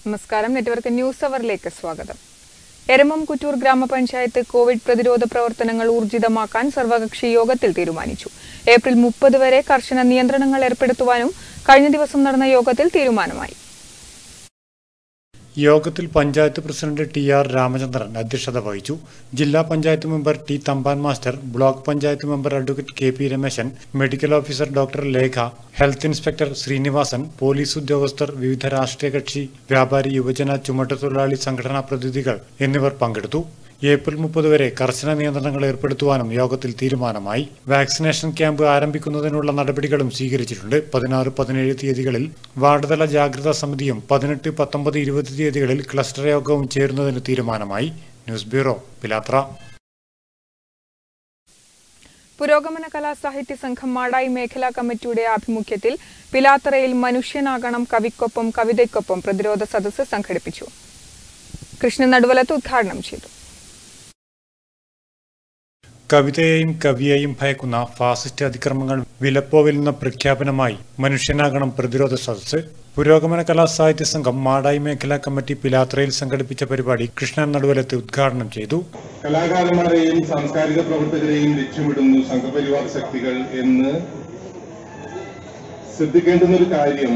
നമസ്കാരം network news അവറിലേക്ക് സ്വാഗതം എരമം കുറ്റൂർ ഗ്രാമപഞ്ചായത്ത് കോവിഡ് പ്രതിരോധ പ്രവർത്തനങ്ങൾ ഊർജിതമാക്കാൻ സർവകക്ഷി യോഗത്തിൽ തീരുമാനിച്ചു ഏപ്രിൽ മുപ്പത് വരെ കർശന നിയന്ത്രണങ്ങൾ ഏർപ്പെടുത്തുവാനും കഴിഞ്ഞ ദിവസം നടന്ന യോഗത്തിൽ തീരുമാനമായി യോഗത്തിൽ panchayat president T R Ramachandran അധ്യക്ഷത വഹിച്ചു ജില്ലാ panchayat member T Thampan master block panchayat member advocate K P Rameshan medical officer doctor Lekha health inspector Srinivasan police ഉദ്യോഗസ്ഥർ വിവിധ രാഷ്ട്രീയ കക്ഷി വ്യാപാരി യുവജന ചുമട്ടുതൊഴിലാളി സംഘടനാ പ്രതിനിധികൾ എന്നിവർ പങ്കെടുത്തു ഏപ്രിൽ മുപ്പത് വരെ കർശന നിയന്ത്രണങ്ങൾ ഏർപ്പെടുത്തുവാനും യോഗത്തിൽ തീരുമാനമായി വാക്സിനേഷൻ ക്യാമ്പ് ആരംഭിക്കുന്നതിനുള്ള നടപടികളും സ്വീകരിച്ചിട്ടുണ്ട് പതിനാറ് പതിനേഴ് തീയതികളിൽ വാർഡുതല ജാഗ്രതാ സമിതിയും പതിനെട്ട് പത്തൊമ്പത് ഇരുപത് തീയതികളിൽ ക്ലസ്റ്റർ യോഗവും ചേരുന്നതിന് തീരുമാനമായി ന്യൂസ് ബ്യൂറോ പിലാത്ര പുരോഗമന കലാ സാഹിത്യ സംഘം മാടായി മേഖലാ കമ്മിറ്റിയുടെ ആഭിമുഖ്യത്തിൽ പിലാത്തറയിൽ മനുഷ്യനാകണം കവിക്കൊപ്പം കവിതയ്ക്കൊപ്പം പ്രതിരോധ സദസ്സ് സംഘടിപ്പിച്ചു കൃഷ്ണൻ നടുവലത്ത് ഉദ്ഘാടനം ചെയ്തു കവിതയെയും കവിയെയും ഭയക്കുന്ന ഫാസിസ്റ്റ് അതിക്രമങ്ങൾ വിലപ്പോവില്ലെന്ന പ്രഖ്യാപനമായി മനുഷ്യനാകണം പ്രതിരോധ സദസ്സ് പുരോഗമന കലാ സാഹിത്യ സംഘം മാടായി മേഖലാ കമ്മിറ്റി പിലാത്രയിൽ സംഘടിപ്പിച്ച പരിപാടി കൃഷ്ണൻ നടുവലത്ത് ഉദ്ഘാടനം ചെയ്തു കലാകാരന്മാരെയും സാംസ്കാരിക പ്രവർത്തകരെയും ലക്ഷ്യമിടുന്നു സംഘപരിവാർ ശക്തികൾ എന്ന് ശ്രദ്ധിക്കേണ്ടുന്ന ഒരു കാര്യം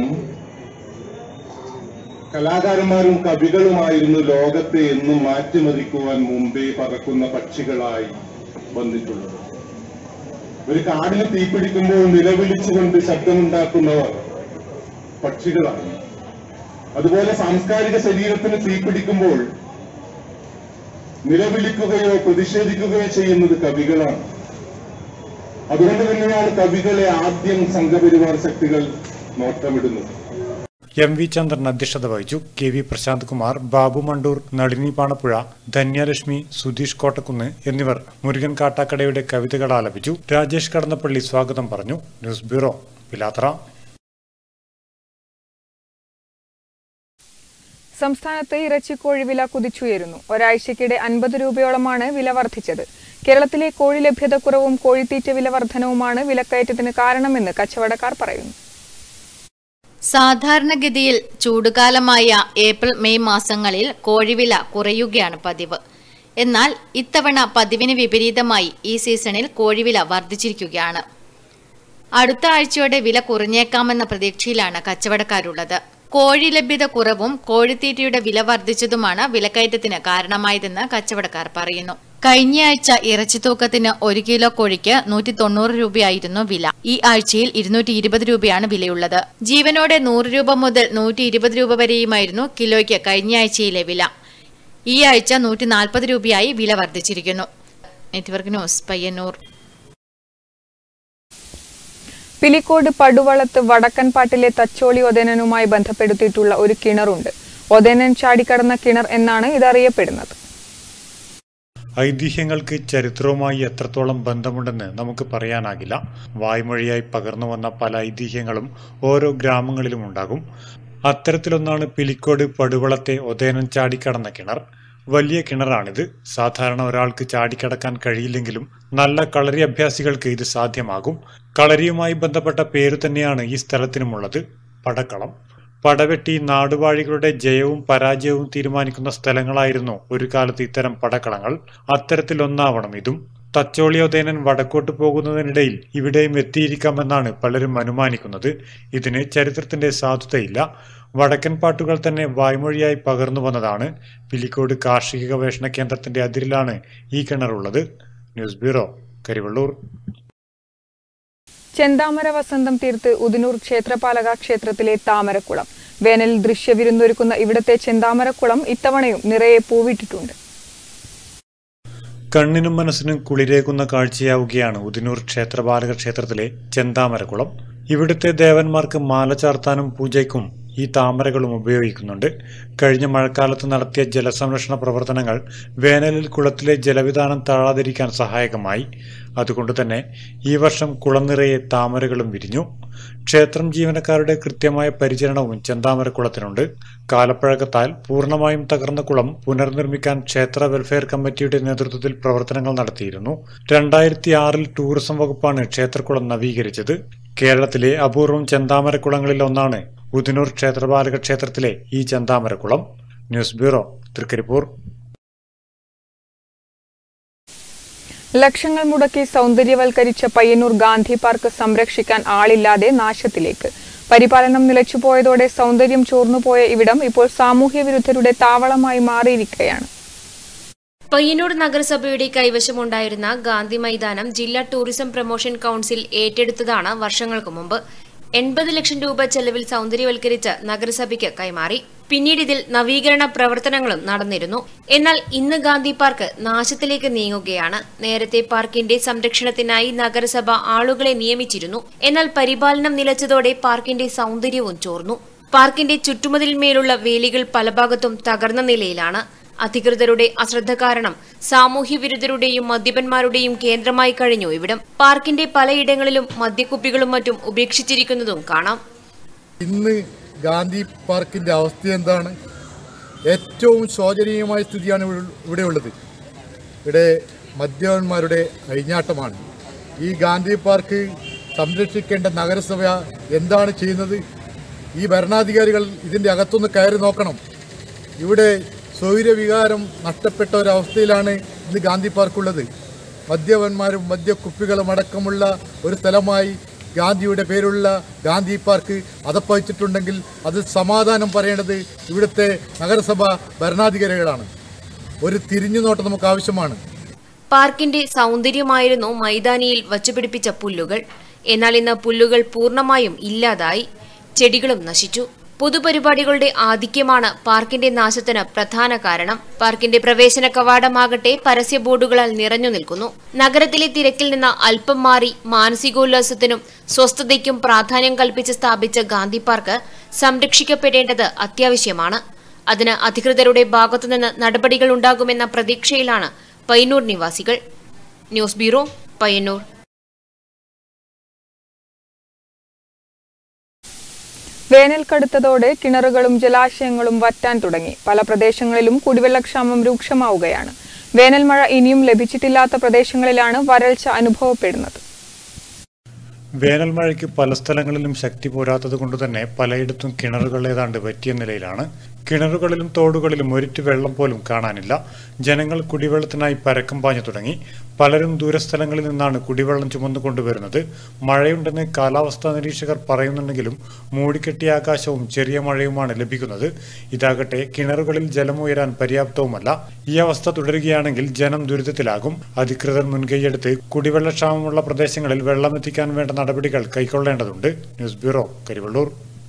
കലാകാരന്മാരും കവികളുമായിരുന്നു ലോകത്തെ എന്നും മാറ്റിമറിക്കുവാൻ മുമ്പേ പറക്കുന്ന പക്ഷികളായി വന്നിട്ടുള്ളത് ഒരു കാടിന് തീപിടിക്കുമ്പോൾ നിലവിളിച്ചുകൊണ്ട് ശബ്ദമുണ്ടാക്കുന്നവർ പക്ഷികളാണ് അതുപോലെ സാംസ്കാരിക ശരീരത്തിന് തീപിടിക്കുമ്പോൾ നിലവിളിക്കുകയോ പ്രതിഷേധിക്കുകയോ ചെയ്യുന്നത് കവികളാണ് അതുകൊണ്ട് തന്നെയാണ് കവികളെ ആദ്യം സംഘപരിവാർ ശക്തികൾ നോട്ടമിടുന്നത് എം വി ചന്ദ്രൻ അധ്യക്ഷത വഹിച്ചു കെ വി പ്രശാന്ത് കുമാർ ബാബു മണ്ടൂർ നളിനി പാണപ്പുഴ ധന്യലക്ഷ്മി സുധീഷ് കോട്ടക്കുന്ന് എന്നിവർ മുരുകൻ കാട്ടാക്കടയുടെ കവിതകൾ ആലപിച്ചു രാജേഷ് കടന്നപ്പള്ളി സ്വാഗതം പറഞ്ഞു ന്യൂസ് ബ്യൂറോ പിലാത്ര സംസ്ഥാനത്ത് ഇറച്ചിക്കോഴി വില കുതിച്ചുയരുന്നു ഒരാഴ്ചക്കിടെ അൻപത് രൂപയോളമാണ് വില വർദ്ധിച്ചത് കേരളത്തിലെ കോഴി ലഭ്യതക്കുറവും കോഴിത്തീറ്റ വില വർധനവുമാണ് വിലക്കയറ്റത്തിന് കാരണമെന്ന് കച്ചവടക്കാർ പറയുന്നു സാധാരണഗതിയിൽ ചൂടുകാലമായ ഏപ്രിൽ മെയ് മാസങ്ങളിൽ കോഴിവില കുറയുകയാണ് പതിവ് എന്നാൽ ഇത്തവണ പതിവിന് വിപരീതമായി ഈ സീസണിൽ കോഴിവില വർദ്ധിച്ചിരിക്കുകയാണ് അടുത്ത ആഴ്ചയോടെ വില കുറഞ്ഞേക്കാമെന്ന പ്രതീക്ഷയിലാണ് കച്ചവടക്കാരുള്ളത് കോഴി ലഭ്യത കുറവും കോഴിത്തീറ്റയുടെ വില വർദ്ധിച്ചതുമാണ് വിലക്കയറ്റത്തിന് കാരണമായതെന്ന് കച്ചവടക്കാർ പറയുന്നു കഴിഞ്ഞയാഴ്ച ഇറച്ചിത്തൂക്കത്തിന് ഒരു കിലോ കോഴിക്ക് നൂറ്റി തൊണ്ണൂറ് രൂപയായിരുന്നു വില ഈ ആഴ്ചയിൽ ഇരുന്നൂറ്റി ഇരുപത് രൂപയാണ് വിലയുള്ളത് ജീവനോടെ നൂറ് രൂപ മുതൽ നൂറ്റി ഇരുപത് രൂപ വരെയുമായിരുന്നു കിലോയ്ക്ക് കഴിഞ്ഞയാഴ്ചയിലെ വില ഈ ആഴ്ച നൂറ്റി നാൽപ്പത് രൂപയായി വില വർദ്ധിച്ചിരിക്കുന്നു നെറ്റ്വർക്ക് ന്യൂസ് പയ്യന്നൂർ പിലിക്കോട് പടുവളത്ത് വടക്കൻപാട്ടിലെ തച്ചോളി ഒതേനനുമായി ബന്ധപ്പെടുത്തിയിട്ടുള്ള ഒരു കിണറുണ്ട് ഒതേനൻ ചാടിക്കടന്ന കിണർ എന്നാണ് ഇതറിയപ്പെടുന്നത് ഐതിഹ്യങ്ങൾക്ക് ചരിത്രവുമായി എത്രത്തോളം ബന്ധമുണ്ടെന്ന് നമുക്ക് പറയാനാകില്ല വായ്മൊഴിയായി പകർന്നു വന്ന പല ഐതിഹ്യങ്ങളും ഓരോ ഗ്രാമങ്ങളിലും ഉണ്ടാകും അത്തരത്തിലൊന്നാണ് പിലിക്കോട് പടുവളത്തെ ഒതേനൻ ചാടിക്കടന്ന കിണർ വലിയ കിണറാണിത് സാധാരണ ഒരാൾക്ക് ചാടിക്കടക്കാൻ കഴിയില്ലെങ്കിലും നല്ല കളരി അഭ്യാസികൾക്ക് ഇത് സാധ്യമാകും കളരിയുമായി ബന്ധപ്പെട്ട പേരു തന്നെയാണ് ഈ സ്ഥലത്തിനുമുള്ളത് പടക്കളം പടവെട്ടി നാടുവാഴികളുടെ ജയവും പരാജയവും തീരുമാനിക്കുന്ന സ്ഥലങ്ങളായിരുന്നു ഒരു കാലത്ത് ഇത്തരം പടക്കളങ്ങൾ അത്തരത്തിലൊന്നാവണം ഇതും തച്ചോളിയോദേനൻ വടക്കോട്ട് പോകുന്നതിനിടയിൽ ഇവിടെയും എത്തിയിരിക്കാമെന്നാണ് പലരും അനുമാനിക്കുന്നത് ഇതിന് ചരിത്രത്തിന്റെ സാധുതയില്ല വടക്കൻ പാട്ടുകൾ തന്നെ വായ്മൊഴിയായി പകർന്നു വന്നതാണ് പിലിക്കോട് കാർഷിക ഗവേഷണ കേന്ദ്രത്തിന്റെ അതിരിലാണ് ഈ കിണറുള്ളത് ന്യൂസ് ബ്യൂറോ കരിവള്ളൂർ ചെന്താമര വസന്തം തീർത്ത് ഉദിനൂർ ക്ഷേത്രപാലക ക്ഷേത്രത്തിലെ താമരക്കുളം വേനലിൽ ദൃശ്യവിരുന്നൊരുക്കുന്ന ഇവിടത്തെ ചെന്താമരക്കുളം ഇത്തവണയും നിറയെ പൂവിട്ടിട്ടുണ്ട് കണ്ണിനും മനസ്സിനും കുളിരേകുന്ന കാഴ്ചയാവുകയാണ് ഉദിനൂർ ക്ഷേത്രപാലക ക്ഷേത്രത്തിലെ ചെന്താമരക്കുളം ഇവിടുത്തെ ദേവന്മാർക്ക് മാല ചാർത്താനും പൂജയ്ക്കും ഈ താമരകളും ഉപയോഗിക്കുന്നുണ്ട് കഴിഞ്ഞ മഴക്കാലത്ത് നടത്തിയ ജലസംരക്ഷണ പ്രവർത്തനങ്ങൾ വേനലിൽ കുളത്തിലെ ജലവിധാനം താഴാതിരിക്കാൻ സഹായകമായി അതുകൊണ്ട് തന്നെ ഈ വർഷം കുളം നിറയെ താമരകളും വിരിഞ്ഞു ക്ഷേത്രം ജീവനക്കാരുടെ കൃത്യമായ പരിചരണവും ചെന്താമരക്കുളത്തിനുണ്ട് കാലപ്പഴക്കത്താൽ പൂർണ്ണമായും തകർന്ന കുളം പുനർനിർമ്മിക്കാൻ ക്ഷേത്ര വെൽഫെയർ കമ്മിറ്റിയുടെ നേതൃത്വത്തിൽ പ്രവർത്തനങ്ങൾ നടത്തിയിരുന്നു രണ്ടായിരത്തി ആറിൽ ടൂറിസം വകുപ്പാണ് ക്ഷേത്രക്കുളം നവീകരിച്ചത് കേരളത്തിലെ അപൂർവം ചെന്താമരക്കുളങ്ങളിൽ ഒന്നാണ് ഉദിനൂർ ക്ഷേത്രപാലക ക്ഷേത്രത്തിലെ ഈ ചെന്താമരക്കുളം ന്യൂസ് ബ്യൂറോ തൃക്കരിപ്പൂർ ലക്ഷങ്ങൾ മുടക്കി സൗന്ദര്യവൽക്കരിച്ച പയ്യന്നൂർ ഗാന്ധി പാർക്ക് സംരക്ഷിക്കാൻ ആളില്ലാതെ നാശത്തിലേക്ക് പരിപാലനം നിലച്ചുപോയതോടെ സൗന്ദര്യം ചോർന്നുപോയ ഇവിടം ഇപ്പോൾ സാമൂഹ്യ വിരുദ്ധരുടെ താവളമായി മാറിയിരിക്കുകയാണ് പയ്യന്നൂർ നഗരസഭയുടെ കൈവശമുണ്ടായിരുന്ന ഗാന്ധി മൈതാനം ജില്ലാ ടൂറിസം പ്രൊമോഷൻ കൌൺസിൽ ഏറ്റെടുത്തതാണ് വർഷങ്ങൾക്ക് മുമ്പ് എൺപത് ലക്ഷം രൂപ ചെലവിൽ സൗന്ദര്യവൽക്കരിച്ച് നഗരസഭയ്ക്ക് കൈമാറി പിന്നീട് ഇതിൽ നവീകരണ പ്രവർത്തനങ്ങളും നടന്നിരുന്നു എന്നാൽ ഇന്ന് ഗാന്ധി പാർക്ക് നാശത്തിലേക്ക് നീങ്ങുകയാണ് നേരത്തെ പാർക്കിന്റെ സംരക്ഷണത്തിനായി നഗരസഭ ആളുകളെ നിയമിച്ചിരുന്നു എന്നാൽ പരിപാലനം നിലച്ചതോടെ പാർക്കിന്റെ സൗന്ദര്യവും ചോർന്നു പാർക്കിന്റെ ചുറ്റുമതിലിന്മേലുള്ള വേലികൾ പല ഭാഗത്തും തകർന്ന നിലയിലാണ് അധികൃതരുടെ അശ്രദ്ധ കാരണം സാമൂഹ്യ വിരുദ്ധരുടെയും മദ്യപന്മാരുടെയും കേന്ദ്രമായി കഴിഞ്ഞു ഇവിടം പാർക്കിന്റെ പലയിടങ്ങളിലും മദ്യക്കുപ്പികളും മറ്റും ഉപേക്ഷിച്ചിരിക്കുന്നതും കാണാം ഇന്ന് ഗാന്ധി പാർക്കിൻ്റെ അവസ്ഥ എന്താണ് ഏറ്റവും ശോചനീയമായ സ്ഥിതിയാണ് ഇവിടെ- ഇവിടെയുള്ളത് ഇവിടെ മദ്യപന്മാരുടെ അഴിഞ്ഞാട്ടമാണ് ഈ ഗാന്ധി പാർക്ക് സംരക്ഷിക്കേണ്ട നഗരസഭ എന്താണ് ചെയ്യുന്നത് ഈ ഭരണാധികാരികൾ ഇതിൻ്റെ അകത്തൊന്ന് കയറി നോക്കണം ഇവിടെ സ്വൈരവികാരം നഷ്ടപ്പെട്ട ഒരവസ്ഥയിലാണ് ഇന്ന് ഗാന്ധി പാർക്കുള്ളത് മദ്യപന്മാരും മദ്യക്കുപ്പികളും അടക്കമുള്ള ഒരു സ്ഥലമായി ഗാന്ധിയുടെ പേരുള്ള ഗാന്ധി പാർക്ക് അതപ്പതിച്ചിട്ടുണ്ടെങ്കിൽ അത് സമാധാനം പറയേണ്ടത് ഇവിടുത്തെ നഗരസഭ ഭരണാധികാരികളാണ് ഒരു തിരിഞ്ഞുനോട്ടം നമുക്ക് ആവശ്യമാണ് പാർക്കിന്റെ സൗന്ദര്യമായിരുന്നു മൈതാനിയിൽ വച്ചുപിടിപ്പിച്ച പുല്ലുകൾ എന്നാൽ ഇന്ന് പുല്ലുകൾ പൂർണ്ണമായും ഇല്ലാതായി ചെടികളും നശിച്ചു പൊതുപരിപാടികളുടെ ആധിക്യമാണ് പാർക്കിന്റെ നാശത്തിന് പ്രധാന കാരണം പാർക്കിന്റെ പ്രവേശന കവാടമാകട്ടെ പരസ്യ ബോർഡുകളാൽ നിറഞ്ഞു നിൽക്കുന്നു നഗരത്തിലെ തിരക്കിൽ നിന്ന് അല്പം മാറി മാനസികോല്ലാസത്തിനും സ്വസ്ഥതയ്ക്കും പ്രാധാന്യം കൽപ്പിച്ച് സ്ഥാപിച്ച ഗാന്ധി പാർക്ക് സംരക്ഷിക്കപ്പെടേണ്ടത് അത്യാവശ്യമാണ് അതിന് അധികൃതരുടെ ഭാഗത്തുനിന്ന് നടപടികൾ ഉണ്ടാകുമെന്ന പ്രതീക്ഷയിലാണ് പയ്യന്നൂർ നിവാസികൾ ന്യൂസ് ബ്യൂറോ പയ്യന്നൂർ വേനൽ കടുത്തതോടെ കിണറുകളും ജലാശയങ്ങളും വറ്റാൻ തുടങ്ങി പല പ്രദേശങ്ങളിലും കുടിവെള്ളക്ഷാമം രൂക്ഷമാവുകയാണ് വേനൽ മഴ ഇനിയും ലഭിച്ചിട്ടില്ലാത്ത പ്രദേശങ്ങളിലാണ് വരൾച്ച അനുഭവപ്പെടുന്നത് വേനൽ മഴയ്ക്ക് പല സ്ഥലങ്ങളിലും ശക്തി പോരാത്തത് കൊണ്ട് തന്നെ പലയിടത്തും കിണറുകൾ ഏതാണ്ട് വറ്റിയ നിലയിലാണ് കിണറുകളിലും തോടുകളിലും ഒരിറ്റ് വെള്ളം പോലും കാണാനില്ല ജനങ്ങൾ കുടിവെള്ളത്തിനായി പരക്കം പാഞ്ഞു തുടങ്ങി പലരും ദൂരസ്ഥലങ്ങളിൽ നിന്നാണ് കുടിവെള്ളം ചുമന്നു കൊണ്ടുവരുന്നത് മഴയുണ്ടെന്ന് കാലാവസ്ഥാ നിരീക്ഷകർ പറയുന്നുണ്ടെങ്കിലും മൂടിക്കെട്ടിയ ആകാശവും ചെറിയ മഴയുമാണ് ലഭിക്കുന്നത് ഇതാകട്ടെ കിണറുകളിൽ ജലമുയരാൻ പര്യാപ്തവുമല്ല ഈ അവസ്ഥ തുടരുകയാണെങ്കിൽ ജനം ദുരിതത്തിലാകും അധികൃതർ മുൻകൈയെടുത്ത് കുടിവെള്ളക്ഷാമമുള്ള പ്രദേശങ്ങളിൽ വെള്ളമെത്തിക്കാൻ വേണ്ട നടപടികൾ കൈക്കൊള്ളേണ്ടതുണ്ട് news bureau Karivellur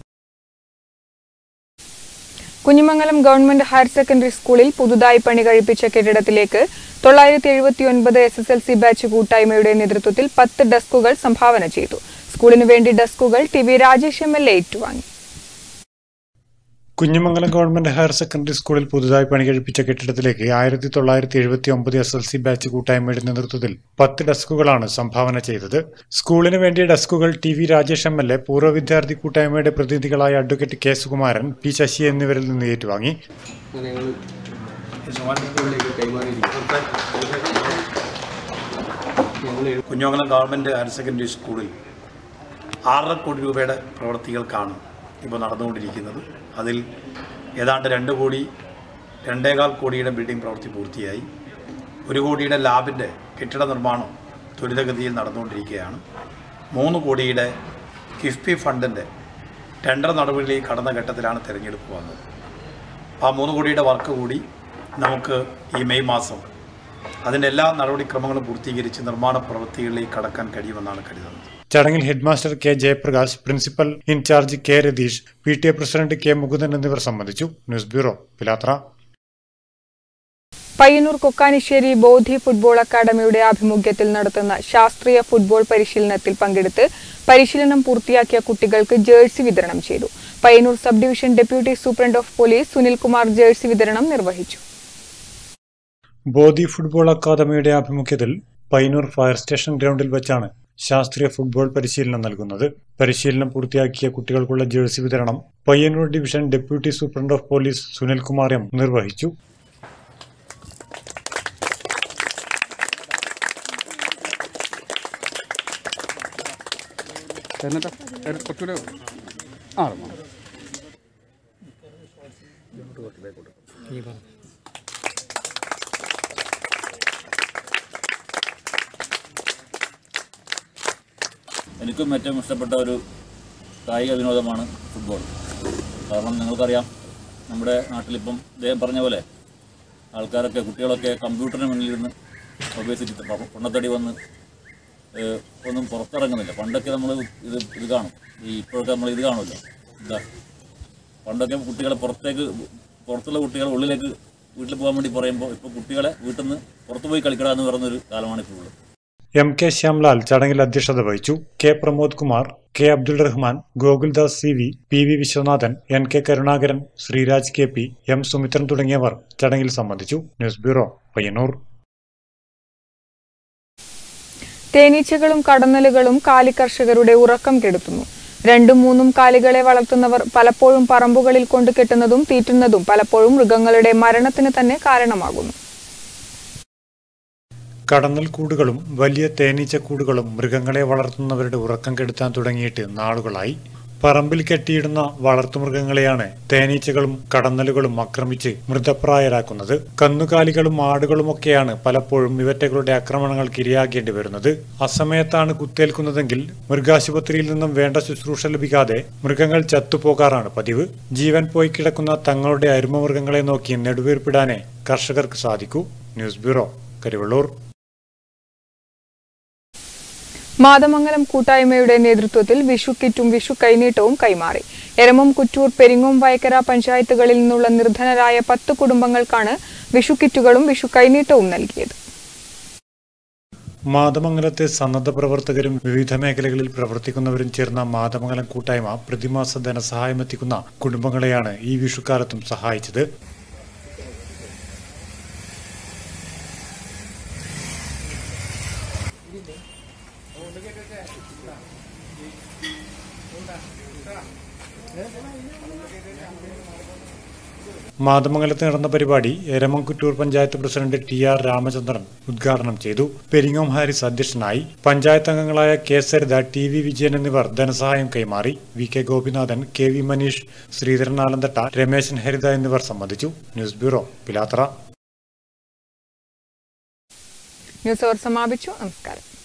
Kunhimangalam government higher secondary സ്കൂളിൽ പുതുതായി പണി കഴിപ്പിച്ച കെട്ടിടത്തിലേക്ക് തൊള്ളായിരത്തി എഴുപത്തിയൊൻപത് S S L C batch കൂട്ടായ്മയുടെ നേതൃത്വത്തിൽ പത്ത് ഡെസ്കുകൾ സംഭാവന ചെയ്തു സ്കൂളിനു വേണ്ടി ഡെസ്കുകൾ T V Rajesh M L A ഏറ്റുവാങ്ങി കുഞ്ഞിമംഗലം ഗവൺമെന്റ് ഹയർ സെക്കൻഡറി സ്കൂളിൽ പുതുതായി പണി കഴിപ്പിച്ച കെട്ടിടത്തിലേക്ക് ആയിരത്തി തൊള്ളായിരത്തി എഴുപത്തി ഒമ്പത് എസ് എൽ സി ബാച്ച് കൂട്ടായ്മയുടെ നേതൃത്വത്തിൽ പത്ത് ഡെസ്കുകളാണ് സംഭാവന ചെയ്തത് സ്കൂളിന് വേണ്ടിയ ഡെസ്കുകൾ T V Rajesh M L A പൂർവ്വ വിദ്യാർത്ഥി കൂട്ടായ്മയുടെ പ്രതിനിധികളായ advocate K Sukumaran P Sasi എന്നിവരിൽ നിന്ന് ഏറ്റുവാങ്ങി അങ്ങനെ ഞങ്ങൾ യജമാനത്തിലേക്ക് കൈമാറിയിരിക്കും ഞങ്ങൾ കുഞ്ഞോങ്ങലം ഗവൺമെൻറ് ഹയർ സെക്കൻഡറി സ്കൂളിൽ ആറര കോടി രൂപയുടെ പ്രവൃത്തികൾക്കാണ് ഇപ്പോൾ നടന്നുകൊണ്ടിരിക്കുന്നത് അതിൽ ഏതാണ്ട് രണ്ട് കോടി രണ്ടേകാൽ കോടിയുടെ ബിൽഡിംഗ് പ്രവൃത്തി പൂർത്തിയായി ഒരു കോടിയുടെ ലാബിൻ്റെ കെട്ടിട നിർമ്മാണം ത്വരിതഗതിയിൽ നടന്നുകൊണ്ടിരിക്കുകയാണ് മൂന്ന് കോടിയുടെ കിഫ്ബി ഫണ്ടിൻ്റെ ടെൻഡർ നടപടിയിലേക്ക് കടന്ന ഘട്ടത്തിലാണ് തിരഞ്ഞെടുപ്പ് വന്നത് ആ മൂന്ന് കോടിയുടെ വർക്ക് കൂടി നമുക്ക് ഈ മെയ് മാസം അതിൻ്റെ എല്ലാ നടപടിക്രമങ്ങളും പൂർത്തീകരിച്ച് നിർമ്മാണ പ്രവൃത്തികളിലേക്ക് കടക്കാൻ കഴിയുമെന്നാണ് കരുതുന്നത് ചടങ്ങിൽ headmaster K Jayaprakash principal in charge K Ratheesh P T A president K Mukundan എന്നിവർ സംബന്ധിച്ചു news bureau Pilathara Payyanur Kokkanisseri Bodhi football അക്കാദമിയുടെ ആഭിമുഖ്യത്തിൽ നടത്തുന്ന ശാസ്ത്രീയ ഫുട്ബോൾ പരിശീലനത്തിൽ പങ്കെടുത്ത് പരിശീലനം പൂർത്തിയാക്കിയ കുട്ടികൾക്ക് ജേഴ്സി വിതരണം ചെയ്തു Payyanur sub division deputy superintendent of police Sunilkumar jersey വിതരണം നിർവഹിച്ചു ബോധി ഫുട്ബോൾ അക്കാദമിയുടെ ആഭിമുഖ്യത്തിൽ പൈനൂർ ഫയർ സ്റ്റേഷൻ ഗ്രൗണ്ടിൽ വെച്ചാണ് ശാസ്ത്രീയ ഫുട്ബോൾ പരിശീലനം നൽകുന്നത് പരിശീലനം പൂർത്തിയാക്കിയ കുട്ടികൾക്കുള്ള ജേഴ്സി വിതരണം Payyanur division deputy superintendent of police Sunilkumar M നിർവഹിച്ചു എന്നിട്ട് കുറച്ചുകൂടെ ആ എനിക്കും ഏറ്റവും ഇഷ്ടപ്പെട്ട ഒരു കായിക വിനോദമാണ് ഫുട്ബോൾ കാരണം നിങ്ങൾക്കറിയാം നമ്മുടെ നാട്ടിലിപ്പം ഇദ്ദേഹം പറഞ്ഞ പോലെ ആൾക്കാരൊക്കെ കുട്ടികളൊക്കെ കമ്പ്യൂട്ടറിന് മുന്നിലിരുന്ന് ഒബേസിറ്റി പൊണ്ണത്തടി വന്ന് ഏഹ്, ഒന്നും പുറത്തിറങ്ങുന്നില്ല പണ്ടൊക്കെ നമ്മൾ ഇത് ഇത് കാണും ഈ ഇപ്പോഴൊക്കെ നമ്മൾ ഇത് കാണുമല്ലോ എന്താ പണ്ടൊക്കെ കുട്ടികളെ പുറത്തേക്ക് പുറത്തുള്ള കുട്ടികളെ ഉള്ളിലേക്ക് വീട്ടിൽ പോകാൻ വേണ്ടി പറയുമ്പോൾ ഇപ്പോൾ കുട്ടികളെ വീട്ടിൽ നിന്ന് പുറത്തു പോയി കളിക്കട എന്ന് പറയുന്നൊരു കാലമാണ് ഇപ്പോൾ ഉള്ളത് എം കെ ശ്യാംലാൽ ചടങ്ങിൽ അധ്യക്ഷത വഹിച്ചു K Pramod Kumar K Abdul Rahman Gokuldas C V P V Viswanathan N K Karunakaran Sreeraj K P M Sumithran തുടങ്ങിയവർ ചടങ്ങിൽ സംബന്ധിച്ചു ന്യൂസ് ബ്യൂറോ പയ്യന്നൂർ തേനീച്ചകളും കടന്നലുകളും കാലികർഷകരുടെ ഉറക്കം കെടുത്തുന്നു രണ്ടും മൂന്നും കാലികളെ വളർത്തുന്നവർ പലപ്പോഴും പറമ്പുകളിൽ കൊണ്ട് കെട്ടുന്നതും തീറ്റുന്നതും പലപ്പോഴും മൃഗങ്ങളുടെ മരണത്തിന് തന്നെ കാരണമാകുന്നു കടന്നൽ കൂടുകളും വലിയ തേനീച്ചക്കൂടുകളും മൃഗങ്ങളെ വളർത്തുന്നവരുടെ ഉറക്കം കെടുത്താൻ തുടങ്ങിയിട്ട് നാളുകളായി പറമ്പിൽ കെട്ടിയിടുന്ന വളർത്തുമൃഗങ്ങളെയാണ് തേനീച്ചകളും കടന്നലുകളും ആക്രമിച്ച് മൃതപ്രായരാക്കുന്നത് കന്നുകാലികളും ആടുകളുമൊക്കെയാണ് പലപ്പോഴും ഇവറ്റകളുടെ ആക്രമണങ്ങൾക്ക് ഇരയാകേണ്ടി വരുന്നത് അസമയത്താണ് കുത്തേൽക്കുന്നതെങ്കിൽ മൃഗാശുപത്രിയിൽ നിന്നും വേണ്ട ശുശ്രൂഷ ലഭിക്കാതെ മൃഗങ്ങൾ ചത്തുപോകാറാണ് പതിവ് ജീവൻ പോയി കിടക്കുന്ന തങ്ങളുടെ അരുമമൃഗങ്ങളെ നോക്കി നെടുവീർപ്പിടാനേ കർഷകർക്ക് സാധിക്കൂ ന്യൂസ് ബ്യൂറോ കരിവള്ളൂർ മാതമംഗലം കൂട്ടായ്മയുടെ നേതൃത്വത്തിൽ വിഷു കിറ്റും വിഷു കൈനീട്ടവും കൈമാറി എരമം കുറ്റൂർ പെരിങ്ങോം വയക്കര പഞ്ചായത്തുകളിൽ നിന്നുള്ള നിർധനരായ പത്ത് കുടുംബങ്ങൾക്കാണ് വിഷു കിറ്റുകളും വിഷു കൈനീട്ടവും നൽകിയത് മാതമംഗലത്തെ സന്നദ്ധ പ്രവർത്തകരും വിവിധ മേഖലകളിൽ പ്രവർത്തിക്കുന്നവരും ചേർന്ന മാതമംഗലം കൂട്ടായ്മ പ്രതിമാസ ധനസഹായം എത്തിക്കുന്ന കുടുംബങ്ങളെയാണ് ഈ വിഷുക്കാലത്തും സഹായിച്ചത് മാതമംഗലത്ത് നടന്ന പരിപാടി Eramamkuttoor panchayat president T R Ramachandran ഉദ്ഘാടനം ചെയ്തു പെരിങ്ങോം ഹാരിസ് അധ്യക്ഷനായി പഞ്ചായത്ത് അംഗങ്ങളായ K Saritha T V Vijayan എന്നിവർ ധനസഹായം കൈമാറി V K Gopinathan K V Maneesh Sreedharan Alanthatta Rameshan Haritha എന്നിവർ സംബന്ധിച്ചു ന്യൂസ് ബ്യൂറോ പിലാത്തറ ന്യൂസ് അവർ സമാപിച്ചു നമസ്കാരം